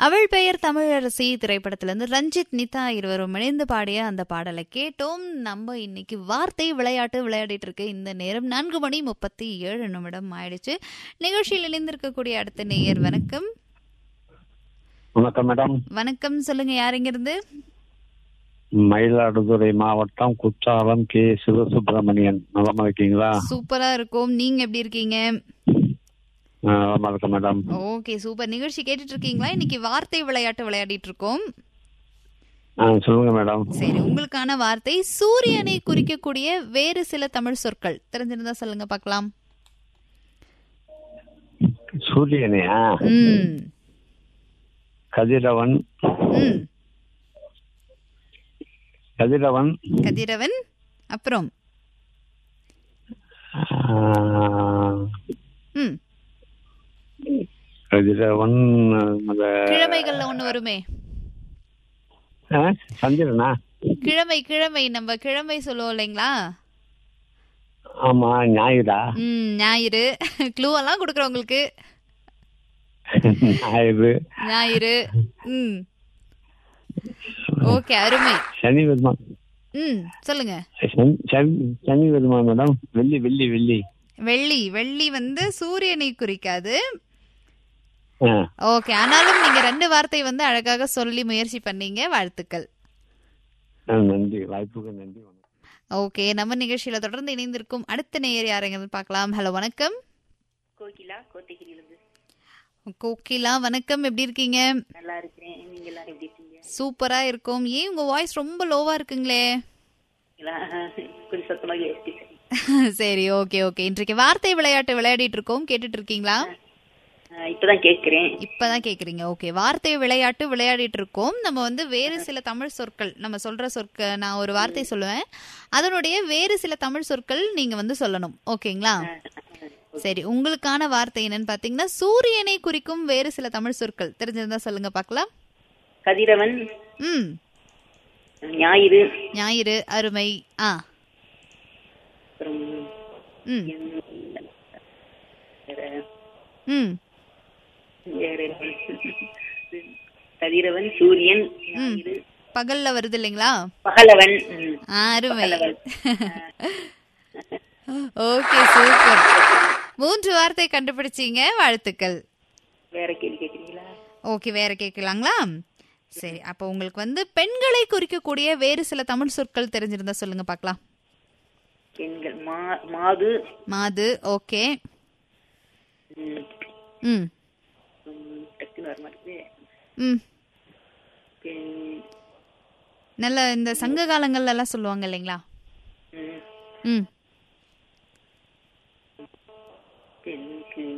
அவள் பெயர் தமிழரசி திரைப்படத்திலிருந்து ரஞ்சித் நிதா இருவரும் இணைந்து பாடிய அந்த பாடலை கேட்டோம் நம்ம இன்னைக்கு வார்த்தை விளையாட்டு விளையாடிட்டு இருக்கு இந்த நேரம் நான்கு மணி முப்பத்தி ஏழு நிமிடம் ஆயிடுச்சு நிகழ்ச்சியில் இணைந்திருக்கக்கூடிய அடுத்த நேயர் வணக்கம் வணக்கம் மேடம் வணக்கம் சொல்லுங்க யாருங்கிருந்து மயிலாடுதுறை மாவட்டம் குற்றாலம் கே சிவசுப்பிரமணியன் நலமா இருக்கீங்களா சூப்பரா இருக்கும் நீங்க எப்படி இருக்கீங்க ஆ, நலமா இருக்கேன் மேடம் ஓகே சூப்பர் நிகழ்ச்சி கேட்டுட்டு இருக்கீங்களா இன்னைக்கு வார்த்தை விளையாட்டு விளையாடிட்டு இருக்கோம் ஆ, சொல்லுங்க மேடம் சரி உங்களுக்கான வார்த்தை சூரியனை குறிக்கக்கூடிய வேறு சில தமிழ் சொற்கள் தெரிஞ்சிருந்தா சொல்லுங்க பார்க்கலாம் சூரியனையா ம் கதிரவன் ம் கதிரவன் கதிரவன் அப்புறம் ஆ, ம் கதிரவன் அந்த கிழமைகள்ல ஒண்ணு வருமே ஆ, சந்திரனா கிழமை கிழமை நம்ம கிழமை சொல்லுவோம் இல்லைங்களா ஆமா ஞாயிறா ம் ஞாயிறு க்ளூ எல்லாம் கொடுக்குறோம் உங்களுக்கு ஞாயிறு ஞாயிறு ம் ஓகே அருமை சனி வருமா ம் சொல்லுங்க சனி சனி- சனி வருமா மேடம் வெள்ளி வெள்ளி வெள்ளி வெள்ளி வெள்ளி வந்து சூரியனை குறிக்காது ஆ, ஓகே ஆனாலும் நீங்க ரெண்டு வார்த்தை வந்து அழகாக சொல்லி முயற்சி பண்ணீங்க வாழ்த்துக்கள் ஆ, நன்றி வாய்ப்புக்கு நன்றி வணக்கம் ஓகே நம்ம நிகழ்ச்சியில தொடர்ந்து இணைந்திருக்கும் அடுத்த நேயர் யாருங்க பார்க்கலாம் ஹலோ வணக்கம் கோகிலா கோத்தகிரியிலிருந்து கோகிலா வணக்கம் எப்படி இருக்கீங்க நல்லா இருக்கிறேன் நீங்க எல்லாரும் எப்படி இருக்கீங்க சூப்பரா இருக்கும் ஏன் உங்க வாய்ஸ் ரொம்ப லோவா இருக்குங்களே எல்லாம் கொஞ்சம் சத்தமாக இருக்கு சரி ஓகே ஓகே இன்றைக்கு வார்த்தை விளையாட்டு விளையாடிட்டு இருக்கோம் கேட்டுட்டு இருக்கீங்களா இப்பதான் கேட்கிறேன் இப்பதான் கேக்குறீங்க ஓகே வார்த்தை விளையாட்டு விளையாடிட்டு இருக்கோம் நம்ம வந்து வேறு சில தமிழ் சொற்கள் நம்ம சொல்ற சொற்க நான் ஒரு வார்த்தை சொல்லுவேன் அதனுடைய வேறு சில தமிழ் சொற்கள் நீங்க வந்து சொல்லணும் ஓகேங்களா சரி உங்களுக்கான வார்த்தை என்னன்னு பாத்தீங்கன்னா சூரியனை குறிக்கும் வேறு சில தமிழ் சொற்கள் தெரிஞ்சிருந்தா சொல்லுங்க பார்க்கலாம் கதிரவன் ம் ஞாயிறு ஞாயிறு அருமை ஆ அப்புறம் ம் வேற ம் வேற என்ன? கதிரவன் சூரியன் ஞாயிறு பகல்ல வருது இல்லைங்களா பகலவன் ம். ஆ, அருமை ஓகே சூப்பர் மூன்று வார்த்தை கண்டுபிடிச்சீங்க வாழ்த்துக்கள் வேற கேள்வி கேட்குறீங்களா ஓகே வேற கேட்கலாங்களா சரி அப்போ உங்களுக்கு வந்து பெண்களை குறிக்கக்கூடிய வேறு சில தமிழ் சொற்கள் தெரிஞ்சிருந்தா சொல்லுங்க பார்க்கலாம் பெண்கள் மா மாது மாது ஓகே ம், ம் ம், டக்குன்னு வர மாட்டேங்குது ம் பெண் நல்ல இந்த சங்க காலங்கள்ல எல்லாம் சொல்லுவாங்க இல்லைங்களா ம், ம்